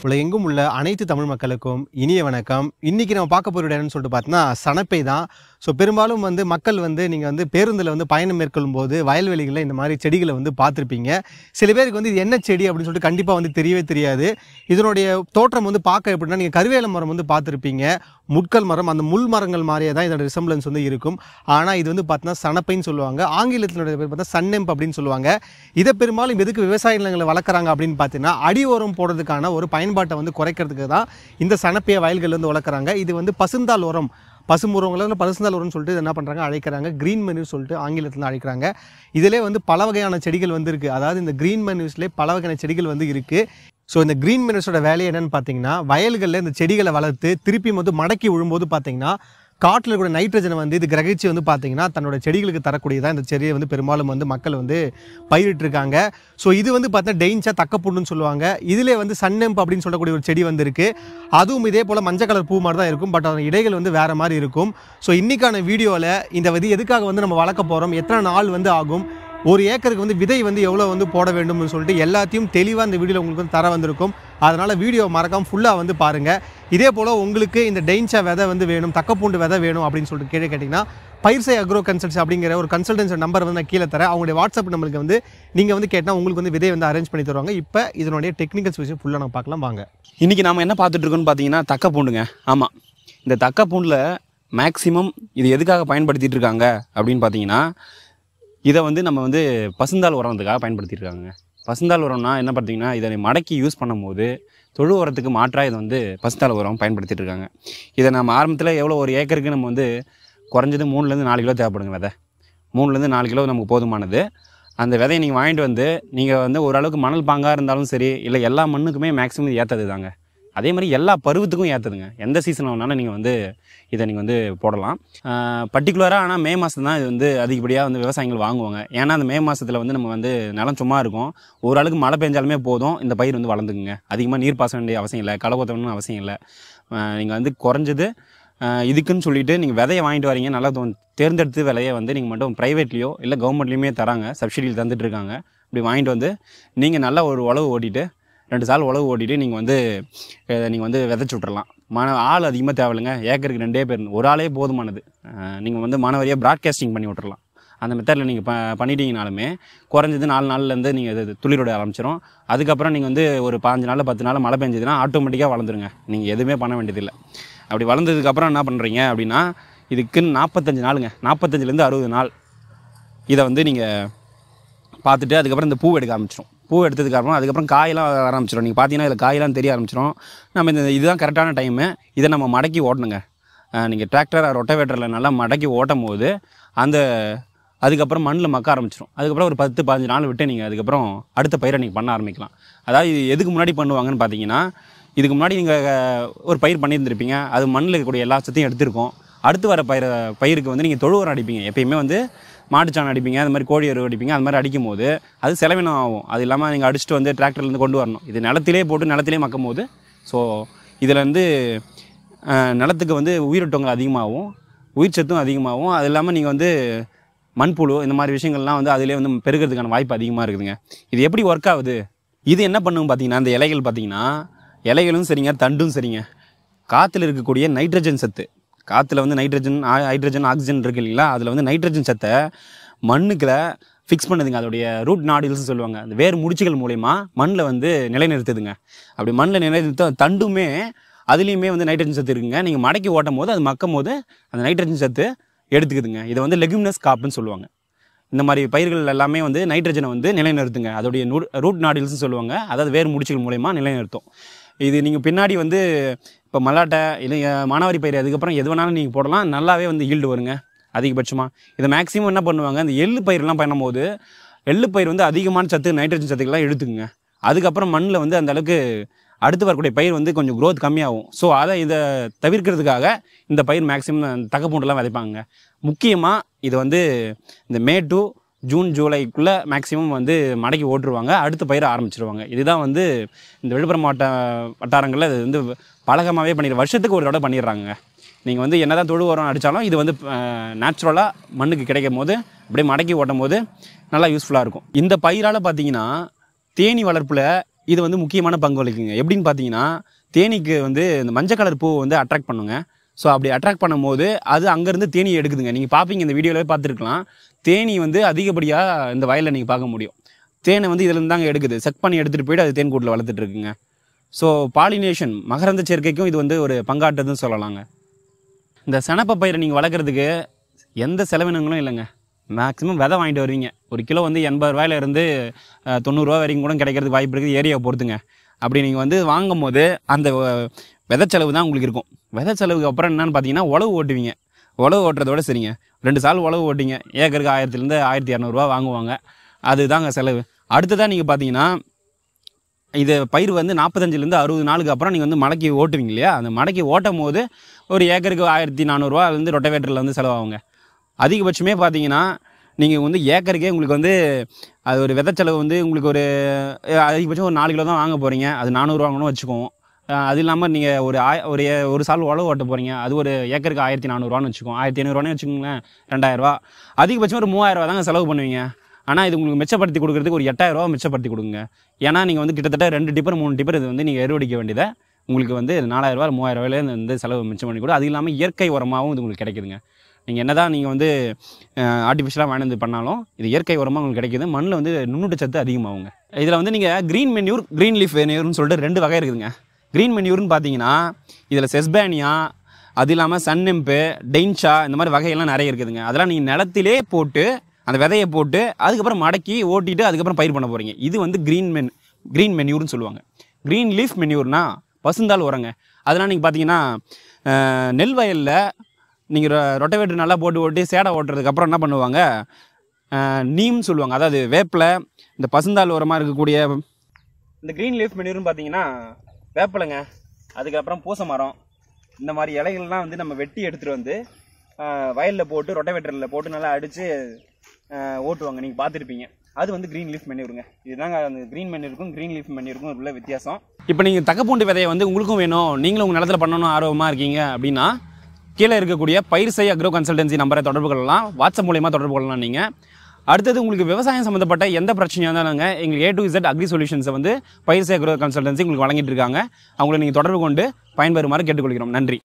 உலகெங்கும் உள்ள அனைத்து தமிழ் மக்களுக்கும் இனிய வணக்கம் இன்னைக்கு நம்ம பார்க்க போகிற இடம்னு சொல்லிட்டு பார்த்தோன்னா சனப்பை தான் ஸோ பெரும்பாலும் வந்து மக்கள் வந்து நீங்கள் வந்து பேருந்தில் வந்து பயணம் மேற்கொள்ளும் போது வயல்வெளிகளில் இந்த மாதிரி செடிகளை வந்து பார்த்துருப்பீங்க சில பேருக்கு வந்து இது என்ன செடி அப்படின்னு சொல்லிட்டு கண்டிப்பாக வந்து தெரியவே தெரியாது இதனுடைய தோற்றம் வந்து பார்க்க எப்படின்னா நீங்கள் கருவேல மரம் வந்து பார்த்துருப்பீங்க முட்கள் மரம் அந்த முள் மரங்கள் மாதிரியே தான் இதோட ரிசம்பிளன்ஸ் வந்து இருக்கும் ஆனால் இது வந்து பார்த்தீங்கன்னா சனப்பைன்னு சொல்லுவாங்க ஆங்கிலத்தினுடைய பேர் பார்த்தா சன்னெம்ப் அப்படின்னு சொல்லுவாங்க இதை பெரும்பாலும் எதுக்கு விவசாய நிலங்களை வளர்க்குறாங்க அப்படின்னு பார்த்தீங்கன்னா அடி உரம் போடுறதுக்கான ஒரு பயன்பாட்டை வந்து குறைக்கிறதுக்கு தான் இந்த சனப்பைய வயல்கள் வந்து வளர்க்குறாங்க இது வந்து பசுந்தாள் உரம் பசுமுறவங்கள பசுந்தாள் உரம்னு சொல்லிட்டு இது என்ன பண்ணுறாங்க அழைக்கிறாங்க க்ரீன் மெனு சொல்லிட்டு ஆங்கிலத்தில் அழைக்கிறாங்க இதிலே வந்து பல வகையான செடிகள் வந்து இருக்குது அதாவது இந்த க்ரீன் மெனுஸ்லேயே பல வகையான செடிகள் வந்து இருக்குது ஸோ இந்த க்ரீன் மெனஸோட வேலை என்னன்னு பார்த்தீங்கன்னா வயல்களில் இந்த செடிகளை வளர்த்து திருப்பி வந்து மடக்கி விழும்போது பார்த்தீங்கன்னா காட்டில் கூட நைட்ரஜனை வந்து இது கிரகிச்சு வந்து பார்த்தீங்கன்னா தன்னோட செடிகளுக்கு தரக்கூடியதான் இந்த செடியை வந்து பெரும்பாலும் வந்து மக்கள் வந்து பயிரிட்டிருக்காங்க ஸோ இது வந்து பார்த்தா டெயின்ச்சா தக்கப்புண்ணுன்னு சொல்லுவாங்க இதிலே வந்து சன்னெம்பு அப்படின்னு சொல்லக்கூடிய ஒரு செடி வந்து இருக்குது அதுவும் இதே போல் மஞ்சள் கலர் பூ மாதிரி தான் இருக்கும் பட் அதன் இடைகள் வந்து வேறு மாதிரி இருக்கும் ஸோ இன்றைக்கான வீடியோவில் இந்த விதி எதுக்காக வந்து நம்ம வளர்க்க போகிறோம் எத்தனை நாள் வந்து ஆகும் ஒரு ஏக்கருக்கு வந்து விதை வந்து எவ்வளோ வந்து போட வேண்டும்னு சொல்லிட்டு எல்லாத்தையும் தெளிவாக இந்த வீடியோவில் உங்களுக்கு வந்து தர வந்திருக்கும் அதனால் வீடியோ மறக்காம ஃபுல்லாக வந்து பாருங்கள் இதே போல் உங்களுக்கு இந்த டெயின்ச்சா விதை வந்து வேணும் தக்கப்பூண்டு விதை வேணும் அப்படின்னு சொல்லிட்டு கேள்வி கேட்டிங்கன்னா பயிர்சை அக்ரோ கன்சல்ட்ஸ் அப்படிங்கிற ஒரு கன்சல்டன்ஸ் நம்பர் வந்து நான் கீழே தரேன் அவங்களுடைய வாட்ஸ்அப் நம்பருக்கு வந்து நீங்கள் வந்து கேட்டால் உங்களுக்கு வந்து விதை வந்து அரேஞ்ச் பண்ணி தருவாங்க இப்போ இதனுடைய டெக்னிக்கல்ஸ் விஷயம் ஃபுல்லாக நம்ம பார்க்கலாம் வாங்க இன்றைக்கி நாம் என்ன பார்த்துட்டு இருக்கோம்னு பார்த்தீங்கன்னா தக்க பூண்டுங்க ஆமாம் இந்த தக்க பூண்டில் மேக்ஸிமம் இது எதுக்காக பயன்படுத்திட்டு இருக்காங்க அப்படின்னு பார்த்தீங்கன்னா இதை வந்து நம்ம வந்து பசுந்தாள் உரத்துக்காக பயன்படுத்தியிருக்காங்க பசுந்தாள் உரம்னா என்ன பார்த்தீங்கன்னா இதை மடக்கி யூஸ் பண்ணும்போது தொழு உரத்துக்கு மாற்றாக இதை வந்து பசுந்தாள் உரம் பயன்படுத்திட்டு இருக்காங்க இதை நம்ம ஆரம்பத்தில் எவ்வளோ ஒரு ஏக்கருக்கு நம்ம வந்து குறைஞ்சது மூணுலேருந்து நாலு கிலோ தேவைப்படுங்க விதை மூணுலேருந்து நாலு கிலோ நமக்கு போதுமானது அந்த விதையை நீங்கள் வாங்கிட்டு வந்து நீங்கள் வந்து ஓரளவுக்கு மணல் பாங்காக இருந்தாலும் சரி இல்லை எல்லா மண்ணுக்குமே மேக்ஸிமம் ஏற்றது தாங்க அதே மாதிரி எல்லா பருவத்துக்கும் ஏற்றுதுங்க எந்த சீசனில் வேணாலும் நீங்கள் வந்து இதை நீங்கள் வந்து போடலாம் பர்டிகுலராக ஆனால் மே மாதம் தான் இது வந்து அதிகப்படியாக வந்து விவசாயிகள் வாங்குவாங்க ஏன்னா அந்த மே மாதத்தில் வந்து நம்ம வந்து நிலம் சும்மா இருக்கும் ஓரளவுக்கு மழை பெஞ்சாலுமே போதும் இந்த பயிர் வந்து வளர்ந்துக்குங்க அதிகமாக நீர் பாச வேண்டிய அவசியம் இல்லை களை கொத்தணும்னு அவசியம் இல்லை நீங்கள் வந்து குறைஞ்சது ஆஹ் இதுக்குன்னு சொல்லிட்டு நீங்கள் விதையை வாங்கிட்டு வரீங்க நல்லா தோ- தேர்ந்தெடுத்து விலையை வந்து நீங்கள் மட்டும் ப்ரைவேட்லேயோ இல்லை கவர்மெண்ட்லேயுமே தராங்க சப்சிடியில் தந்துட்டு இருக்காங்க இப்படி வாங்கிட்டு வந்து நீங்கள் நல்லா ஒரு உழவு ஓட்டிட்டு ரெண்டு சால் உழவு ஓட்டிட்டு நீங்கள் வந்து நீங்கள் வந்து விதைச்சு விட்றலாம் மன ஆள் அதிகமாக தேவையில்லைங்க ஏக்கருக்கு ரெண்டே பேர் ஒரு ஆளே போதுமானது நீங்கள் வந்து மாணவரியாக ப்ராட்காஸ்டிங் பண்ணி விட்றலாம் அந்த மெத்தடில் நீங்கள் ப பண்ணிட்டீங்கனாலுமே குறைஞ்சது நாலு நாள்லேருந்து நீங்கள் இது துளிரோட ஆரம்பிச்சிடும் அதுக்கப்புறம் நீங்கள் வந்து ஒரு பாஞ்சு நாள் பத்து நாள் மழை பெஞ்சதுன்னா ஆட்டோமேட்டிக்காக வளர்ந்துருங்க நீங்கள் எதுவுமே பண்ண வேண்டியதில்லை அப்படி வளர்ந்ததுக்கப்புறம் என்ன பண்ணுறீங்க அப்படின்னா இதுக்குன்னு நாற்பத்தஞ்சு நாளுங்க நாற்பத்தஞ்சிலேருந்து அறுபது நாள் இதை வந்து நீங்கள் பார்த்துட்டு அதுக்கப்புறம் இந்த பூ எடுக்க ஆரம்பிச்சிடும் பூ எடுத்ததுக்கு அப்புறம் அதுக்கப்புறம் காயெல்லாம் வர ஆரம்பிச்சிடும் நீங்கள் பார்த்தீங்கன்னா இதில் காயெல்லாம் தெரிய ஆரம்பிச்சிடும் நம்ம இந்த இதுதான் கரெக்டான டைமு இதை நம்ம மடக்கி ஓட்டணுங்க நீங்கள் டிராக்டர் ரொட்டவேட்டரில் நல்லா மடக்கி ஓட்டும் போது அந்த அதுக்கப்புறம் மண்ணில் மக்க ஆரம்பிச்சிடும் அதுக்கப்புறம் ஒரு பத்து பதினஞ்சு நாள் விட்டு நீங்கள் அதுக்கப்புறம் அடுத்த பயிரை நீங்கள் பண்ண ஆரம்பிக்கலாம் அதாவது இது எதுக்கு முன்னாடி பண்ணுவாங்கன்னு பார்த்தீங்கன்னா இதுக்கு முன்னாடி நீங்கள் ஒரு பயிர் பண்ணியிருந்திருப்பீங்க அது மண்ணில் இருக்கக்கூடிய எல்லா சத்தையும் எடுத்திருக்கோம் அடுத்து வர பயிர் பயிருக்கு வந்து நீங்கள் தொழு உரம் அடிப்பீங்க எப்பயுமே வந்து மாட்டுச்சாணம் அடிப்பீங்க அது மாதிரி கோழி எருவு அடிப்பீங்க அது மாதிரி அடிக்கும் போது அது செலவினம் ஆகும் அது இல்லாமல் நீங்கள் அடிச்சுட்டு வந்து டிராக்டர்லேருந்து கொண்டு வரணும் இது நிலத்திலே போட்டு நிலத்திலே மக்கும் போது ஸோ இதில் வந்து அஹ், நிலத்துக்கு வந்து உயிரோட்டங்கள் அதிகமாகும் உயிர் சத்தும் அதிகமாகும் அது இல்லாமல் நீங்கள் வந்து மண்புழு இந்த மாதிரி விஷயங்கள்லாம் வந்து அதிலே வந்து பெருகிறதுக்கான வாய்ப்பு அதிகமாக இருக்குதுங்க இது எப்படி ஒர்க் ஆகுது இது என்ன பண்ணும் பார்த்தீங்கன்னா இந்த இலைகள் பார்த்தீங்கன்னா இலைகளும் சரிங்க தண்டும் சரிங்க காற்றுல இருக்கக்கூடிய நைட்ரஜன் சத்து காற்றுல வந்து நைட்ரஜன் ஹைட்ரஜன் ஆக்சிஜன் இருக்கு இல்லைங்களா அதில் வந்து நைட்ரஜன் சத்தை மண்ணுக்குள்ள ஃபிக்ஸ் பண்ணுதுங்க அதோடைய ரூட் நாடில்ஸ் சொல்லுவாங்க அந்த வேர் முடிச்சுகள் மூலயமா மண்ணில் வந்து நிலைநிறுத்துதுங்க அப்படி மண்ணில் நிலைநிறுத்த தண்டுமே அதுலேயுமே வந்து நைட்ரஜன் சத்து இருக்குங்க நீங்கள் மடக்கி ஓட்டும் போது அது மக்கும் போது அந்த நைட்ரஜன் சத்து எடுத்துக்குதுங்க இதை வந்து லெகுமினஸ் காப்புன்னு சொல்லுவாங்க இந்த மாதிரி பயிர்கள் எல்லாமே வந்து நைட்ரஜனை வந்து நிலைநிறுத்துங்க அதோடைய ரூட் நாடில்ஸ்னு சொல்லுவாங்க அதாவது வேர் முடிச்சுகள் மூலயமா நிலைநிறுத்தும் இது நீங்கள் பின்னாடி வந்து இப்போ மல்லாட்டை இல்லை அஹ், மானாவாரி பயிர் அதுக்கப்புறம் எது வேணாலும் நீங்கள் போடலாம் நல்லாவே வந்து ஈல்டு வருங்க அதிகபட்சமாக இதை மேக்ஸிமம் என்ன பண்ணுவாங்க இந்த எள்ளு பயிரெலாம் பண்ணும்போது எள்ளு பயிர் வந்து அதிகமான சத்து நைட்ரஜன் சத்துக்கெல்லாம் எடுத்துக்குங்க அதுக்கப்புறம் மண்ணில் வந்து அந்த அளவுக்கு அடுத்து வரக்கூடிய பயிர் வந்து கொஞ்சம் growth கம்மியாகும் ஸோ அதை இதை தவிர்க்கிறதுக்காக இந்த பயிர் மேக்ஸிமம் தக்கப்பூண்டெல்லாம் விதைப்பாங்க முக்கியமாக இது வந்து இந்த மே டு ஜூன் ஜூலைக்குள்ளே மேக்ஸிமம் வந்து மடக்கி ஓட்டுருவாங்க அடுத்த பயிரை ஆரம்பிச்சிருவாங்க இதுதான் வந்து இந்த விழுப்புரம் மாவட்ட வட்டாரங்களில் இது வந்து பழக்கமாகவே பண்ணிடுற வருஷத்துக்கு ஒரு தடவை பண்ணிடுறாங்க நீங்கள் வந்து என்னதான் தொழு உரம் அடித்தாலும் இது வந்து நேச்சுரலாக மண்ணுக்கு கிடைக்கும் போது அப்படியே மடக்கி ஓட்டும் போது நல்லா யூஸ்ஃபுல்லாக இருக்கும் இந்த பயிரால் பார்த்தீங்கன்னா தேனி வளர்ப்பில் இது வந்து முக்கியமான பங்கு வகிக்குங்க எப்படின்னு பார்த்தீங்கன்னா தேனீக்கு வந்து இந்த மஞ்சள் கலர் பூவை வந்து அட்ராக்ட் பண்ணுங்க ஸோ அப்படி அட்ராக்ட் பண்ணும்போது அது அங்கேருந்து தேனி எடுக்குதுங்க நீங்கள் பார்ப்பீங்க இந்த வீடியோவில் பார்த்துருக்கலாம் தேனி வந்து அதிகப்படியாக இந்த வயலில் நீங்கள் பார்க்க முடியும் தேனை வந்து இதுலேருந்து தாங்க எடுக்குது செக் பண்ணி எடுத்துகிட்டு போயிட்டு அது தேன் கூட்டில் வளர்த்துட்டு இருக்குங்க ஸோ பாலினேஷன் மகரந்த சேர்க்கைக்கும் இது வந்து ஒரு பங்காற்றுதுன்னு சொல்லலாங்க இந்த சனப்ப பயிரை நீங்கள் வளர்க்குறதுக்கு எந்த செலவினங்களும் இல்லைங்க மேக்ஸிமம் விதை வாங்கிட்டு வருவீங்க ஒரு கிலோ வந்து எண்பது ரூபாயில இருந்து அஹ், தொண்ணூறுரூவா வரைக்கும் கூட கிடைக்கிறதுக்கு வாய்ப்பு இருக்குது ஏரியாவை பொறுத்துங்க அப்படி நீங்கள் வந்து வாங்கும் போது அந்த அஹ், விதை செலவு தான் உங்களுக்கு இருக்கும் விதை செலவுக்கு அப்புறம் என்னன்னு பார்த்தீங்கன்னா உழவு ஓட்டுவீங்க உழவு ஓட்டுறதோட சரிங்க ரெண்டு சால் உழவு ஓட்டிங்க ஏக்கருக்கு ஆயிரத்துலேருந்து ஆயிரத்தி இரநூறுவா வாங்குவாங்க அதுதாங்க செலவு அடுத்ததாக நீங்கள் பார்த்தீங்கன்னா இது பயிர் வந்து நாற்பத்தஞ்சிலேருந்து அறுபது நாளுக்கு அப்புறம் நீங்கள் வந்து மடக்கி ஓட்டுவீங்க இல்லையா அந்த மடக்கி ஓட்டும் போது ஒரு ஏக்கருக்கு ஆயிரத்தி நானூறுரூவா வந்து ரொட்டவேட்டரில் வந்து செலவாகுங்க அதிகபட்சமே பார்த்தீங்கன்னா நீங்கள் வந்து ஏக்கருக்கே உங்களுக்கு வந்து அது ஒரு விதைச்செலவு வந்து உங்களுக்கு ஒரு அஹ், அதிகபட்சம் ஒரு நாலு கிலோ தான் வாங்க போகிறீங்க அது நானூறு வாங்கணும் வச்சுக்குவோம் அஹ், அது இல்லாமல் நீங்கள் ஒரு ஆய ஒரு ஏ- ஒரு சால் உழவு ஓட்ட போகிறீங்க அது ஒரு ஏக்கருக்கு ஆயிரத்தி நானூறுவான்னு வச்சுக்கோம் ஆயிரத்தி ஐநூறுவானே வச்சுக்கோங்களேன் ரெண்டாயிரரூவா அதிகபட்சம் ஒரு மூவாயிரரூவா தாங்க செலவு பண்ணுவீங்க ஆனால் இது உங்களுக்கு மிச்சப்படுத்தி கொடுக்குறதுக்கு ஒரு எட்டாயிரரூவா மிச்சப்படுத்தி கொடுங்க ஏன்னா நீங்கள் வந்து கிட்டத்தட்ட ரெண்டு டிப்பர் மூணு டிப்பர் இது வந்து நீங்கள் எருவடிக்க வேண்டியதை உங்களுக்கு வந்து நாலாயிரரூவா மூவாயிரரூவாயிலேருந்து வந்து செலவு மிச்சம் பண்ணி கூட அது இல்லாமல் இயற்கை உரமாகவும் இது உங்களுக்கு கிடைக்குதுங்க நீங்கள் என்ன தான் நீங்கள் வந்து ஆர்டிஃபிஷியலாக வாங்கினது பண்ணாலும் இது இயற்கை உரமாக உங்களுக்கு கிடைக்குது மண்ணில் வந்து நுண்ணுட்டச்சத்து அதிகமாகுங்க இதில் வந்து நீங்கள் க்ரீன் மென்யூர் க்ரீன் லீஃப் மென்யூர்னு சொல்லிட்டு ரெண்டு வகை இருக்குதுங்க க்ரீன் மென்யூர்னு பார்த்தீங்கன்னா இதில் செஸ்பேனியா அது இல்லாமல் சன்னெம்பு டெயின்ஷா இந்த மாதிரி வகையெல்லாம் நிறைய இருக்குதுங்க அதெல்லாம் நீங்கள் நிலத்திலே போட்டு அந்த விதையை போட்டு அதுக்கப்புறம் மடக்கி ஓட்டிட்டு அதுக்கப்புறம் பயிர் பண்ண போகிறீங்க இது வந்து க்ரீன் மென் க்ரீன் மென்யூர்னு சொல்லுவாங்க க்ரீன் லீஃப் மென்யூர்னா பசுந்தாள் உரங்க அதெல்லாம் நீங்கள் பார்த்தீங்கன்னா அஹ், நெல் வயலில் நீங்கள் ரொட்டவேட்டர் நல்லா போட்டு ஓட்டி சேடை ஓட்டுறதுக்கு அப்புறம் என்ன பண்ணுவாங்க அஹ், நீம் சொல்லுவாங்க அதாவது வேப்பில் இந்த பசுந்தாள் உரமாக இருக்கக்கூடிய இந்த க்ரீன் லீஃப் மென்யூர்னு பார்த்தீங்கன்னா வேப்பிலைங்க அதுக்கப்புறம் பூச மரம் இந்த மாதிரி இலைகள்லாம் வந்து நம்ம வெட்டி எடுத்துகிட்டு வந்து வயலில் போட்டு ரொட்டவேட்டரில் போட்டு நல்லா அடித்து ஓட்டுவாங்க நீங்கள் பார்த்துருப்பீங்க அது வந்து க்ரீன் லீஃப் மென்யூருங்க இதுதாங்க அந்த க்ரீன் மென்யூருக்கும் க்ரீன் லீஃப் மென்யூருக்கும் உள்ள வித்தியாசம் இப்போ நீங்கள் தக்கப்பூண்டு விதையை வந்து உங்களுக்கும் வேணும் நீங்களும் உங்கள் நிலத்தில் பண்ணணும் ஆர்வமாக இருக்கீங்க அப்படின்னா கீழே இருக்கக்கூடிய பயிர் செய் அக்ரோ கன்சல்டன்சி நம்பரை தொடர்பு கொள்ளலாம் வாட்ஸ்அப் மூலியமாக தொடர்பு கொள்ளலாம் நீங்கள் அடுத்தது உங்களுக்கு விவசாயம் சம்மந்தப்பட்ட எந்த பிரச்சனையாக இருந்தாலுங்க எங்களுக்கு ஏ டு இசட் அக்ரி சொல்யூஷன்ஸை வந்து பயிர் செய் அக்ரோ கன்சல்டன்சி உங்களுக்கு வழங்கிட்டு இருக்காங்க அவங்களை நீங்கள் தொடர்பு கொண்டு பயன்பெறுமாறு கேட்டுக்கொள்கிறோம் நன்றி